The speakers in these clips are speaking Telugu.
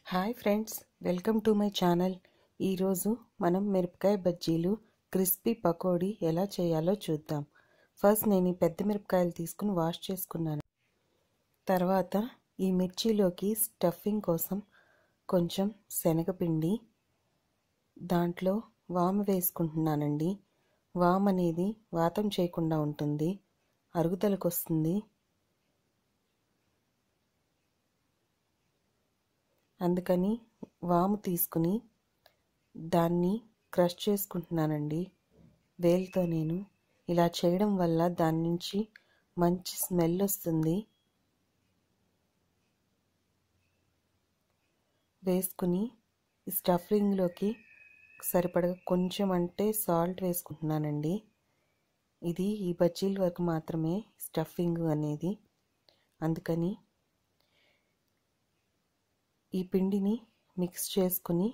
hi friends welcome to my channel ఈరోజు మనం మిరపకాయ బజ్జీలు క్రిస్పీ పకోడీ ఎలా చేయాలో చూద్దాం ఫస్ట్ నేను ఈ పెద్ద మిరపకాయలు తీసుకుని వాష్ చేసుకున్నాను తర్వాత ఈ మిర్చిలోకి స్టఫింగ్ కోసం కొంచెం శనగపిండి దాంట్లో వాము వేసుకుంటున్నానండి వామ్ అనేది వాతం చేయకుండా ఉంటుంది అరుగుదలకు వస్తుంది అందుకని వాము తీసుకుని దాన్ని క్రష్ చేసుకుంటున్నానండి వేలుతో నేను ఇలా చేయడం వల్ల దాని నుంచి మంచి స్మెల్ వస్తుంది వేసుకుని స్టఫింగ్లోకి సరిపడగా కొంచెం అంటే సాల్ట్ వేసుకుంటున్నానండి ఇది ఈ బజ్జీల వరకు మాత్రమే స్టఫింగ్ అనేది అందుకని ఈ పిండిని మిక్స్ చేసుకుని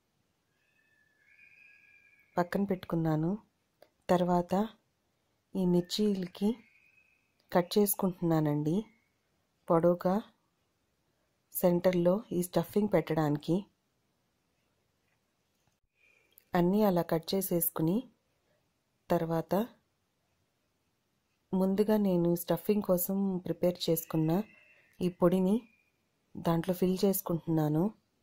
పక్కన పెట్టుకున్నాను తర్వాత ఈ మిర్చీలకి కట్ చేసుకుంటున్నానండి పొడవుగా సెంటర్లో ఈ స్టఫింగ్ పెట్టడానికి అన్నీ అలా కట్ చేసేసుకుని తర్వాత ముందుగా నేను స్టఫింగ్ కోసం ప్రిపేర్ చేసుకున్న ఈ పొడిని దాంట్లో ఫిల్ చేసుకుంటున్నాను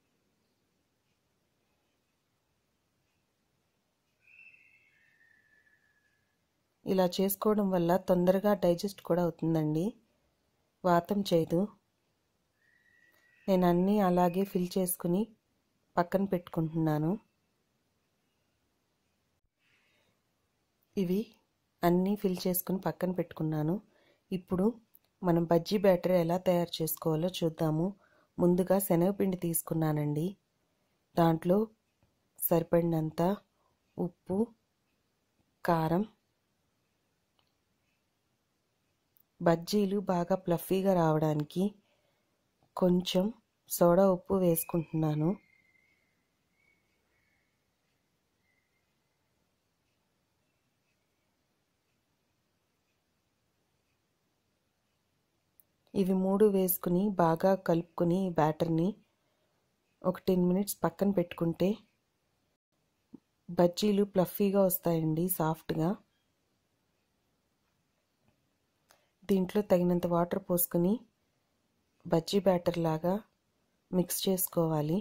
ఇలా చేసుకోవడం వల్ల తొందరగా డైజెస్ట్ కూడా అవుతుందండి వాతం చేయదు నేను అన్నీ అలాగే ఫిల్ చేసుకుని పక్కన పెట్టుకుంటున్నాను ఇవి అన్నీ ఫిల్ చేసుకుని పక్కన పెట్టుకున్నాను ఇప్పుడు మనం బజ్జీ బ్యాటర్ ఎలా తయారు చేసుకోవాలో చూద్దాము ముందుగా శనగపిండి తీసుకున్నానండి దాంట్లో సరిపడినంత ఉప్పు కారం బజ్జీలు బాగా ప్లఫీగా రావడానికి కొంచెం సోడా ఉప్పు వేసుకుంటున్నాను ఇవి మూడు వేసుకుని బాగా కలుపుకొని బ్యాటర్ని ఒక టెన్ మినిట్స్ పక్కన పెట్టుకుంటే బజ్జీలు ప్లఫీగా వస్తాయండి సాఫ్ట్గా దీంట్లో తగినంత వాటర్ పోసుకొని బజ్జీ బ్యాటర్ లాగా మిక్స్ చేసుకోవాలి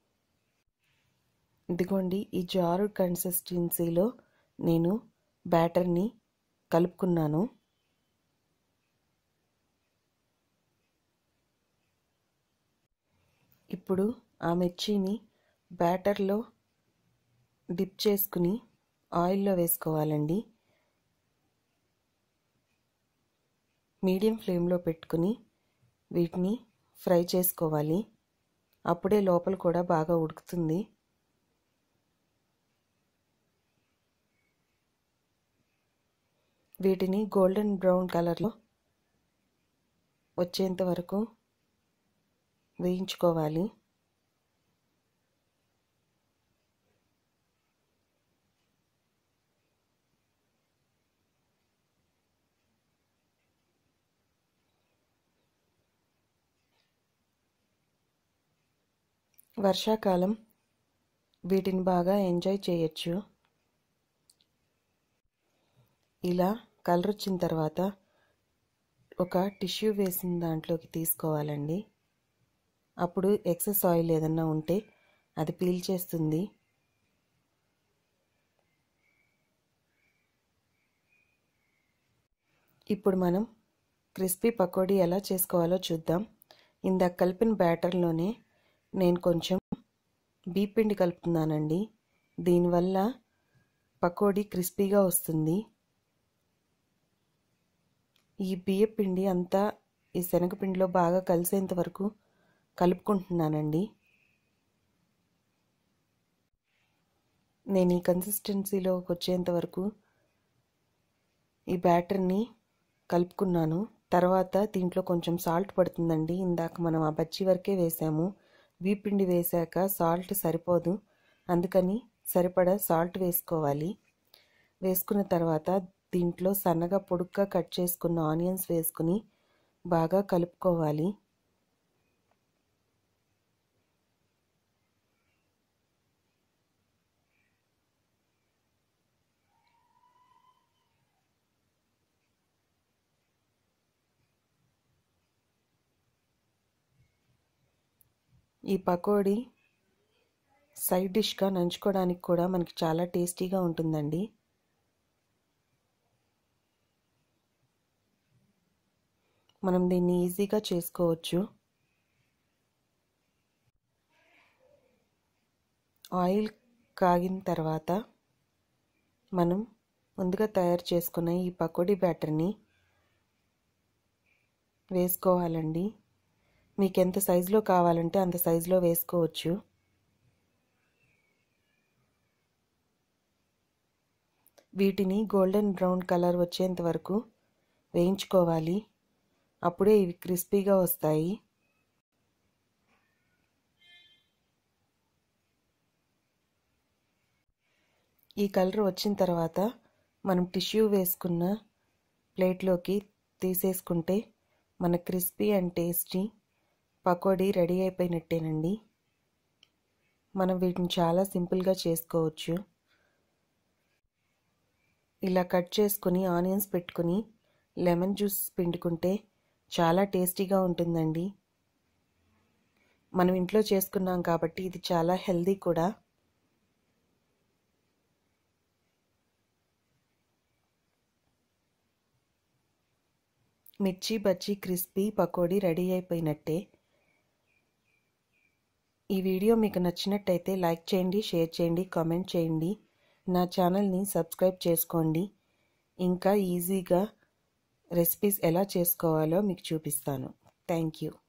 ఇదిగోండి ఈ జారు కన్సిస్టెన్సీలో నేను బ్యాటర్ని కలుపుకున్నాను ఇప్పుడు ఆ మిర్చిని బ్యాటర్లో డిప్ చేసుకుని ఆయిల్లో వేసుకోవాలండి మీడియం ఫ్లేమ్లో పెట్టుకుని వీటిని ఫ్రై చేసుకోవాలి అప్పుడే లోపల కూడా బాగా ఉడుకుతుంది వీటిని గోల్డెన్ బ్రౌన్ కలర్లో వచ్చేంత వరకు వేయించుకోవాలి వర్షాకాలం వీటిని బాగా ఎంజాయ్ చేయొచ్చు ఇలా కలర్ వచ్చిన తర్వాత ఒక టిష్యూ వేసిన దాంట్లోకి తీసుకోవాలండి అప్పుడు ఎక్సెస్ ఆయిల్ ఏదన్నా ఉంటే అది పీల్ చేస్తుంది ఇప్పుడు మనం క్రిస్పీ పకోడీ ఎలా చేసుకోవాలో చూద్దాం ఇందాక కలిపిన బ్యాటర్లోనే నేను కొంచెం బీపిండి కలుపుతున్నానండి దీనివల్ల పకోడీ క్రిస్పీగా వస్తుంది ఈ బియ్య పిండి అంతా ఈ శనగపిండిలో బాగా కలిసేంత వరకు కలుపుకుంటున్నానండి నేను ఈ కన్సిస్టెన్సీలోకి వచ్చేంత వరకు ఈ బ్యాటర్ని కలుపుకున్నాను తర్వాత దీంట్లో కొంచెం సాల్ట్ పడుతుందండి ఇందాక మనం ఆ బజ్జీ వరకే వేసాము వీపిండి వేశాక సాల్ట్ సరిపోదు అందుకని సరిపడా సాల్ట్ వేసుకోవాలి వేసుకున్న తర్వాత దీంట్లో సన్నగా పొడుగ్గా కట్ చేసుకున్న ఆనియన్స్ వేసుకుని బాగా కలుపుకోవాలి ఈ పకోడీ సైడ్ డిష్గా నంచుకోవడానికి కూడా మనకి చాలా టేస్టీగా ఉంటుందండి మనం దీన్ని ఈజీగా చేసుకోవచ్చు ఆయిల్ కాగిన తర్వాత మనం ముందుగా తయారు చేసుకున్న ఈ పకోడీ బ్యాటర్ని వేసుకోవాలండి మీకు ఎంత సైజులో కావాలంటే అంత సైజులో వేసుకోవచ్చు వీటిని గోల్డెన్ బ్రౌన్ కలర్ వచ్చేంత వరకు వేయించుకోవాలి అప్పుడే ఇవి క్రిస్పీగా వస్తాయి ఈ కలర్ వచ్చిన తర్వాత మనం టిష్యూ వేసుకున్న ప్లేట్లోకి తీసేసుకుంటే మన crispy and tasty pakodi ready అయిపోయినట్టేనండి మనం వీటిని చాలా సింపుల్గా చేసుకోవచ్చు ఇలా కట్ చేసుకుని ఆనియన్స్ పెట్టుకుని లెమన్ జ్యూస్ పిండుకుంటే చాలా టేస్టీగా ఉంటుందండి మనం ఇంట్లో చేసుకున్నాం కాబట్టి ఇది చాలా హెల్దీ కూడా మిర్చి బజ్జీ క్రిస్పీ పకోడీ రెడీ అయిపోయినట్టే ఈ వీడియో మీకు నచ్చినట్టయితే లైక్ చేయండి షేర్ చేయండి కామెంట్ చేయండి నా ఛానల్ని సబ్స్క్రైబ్ చేసుకోండి ఇంకా ఈజీగా రెసిపీస్ ఎలా చేసుకోవాలో మీకు చూపిస్తాను థ్యాంక్ యూ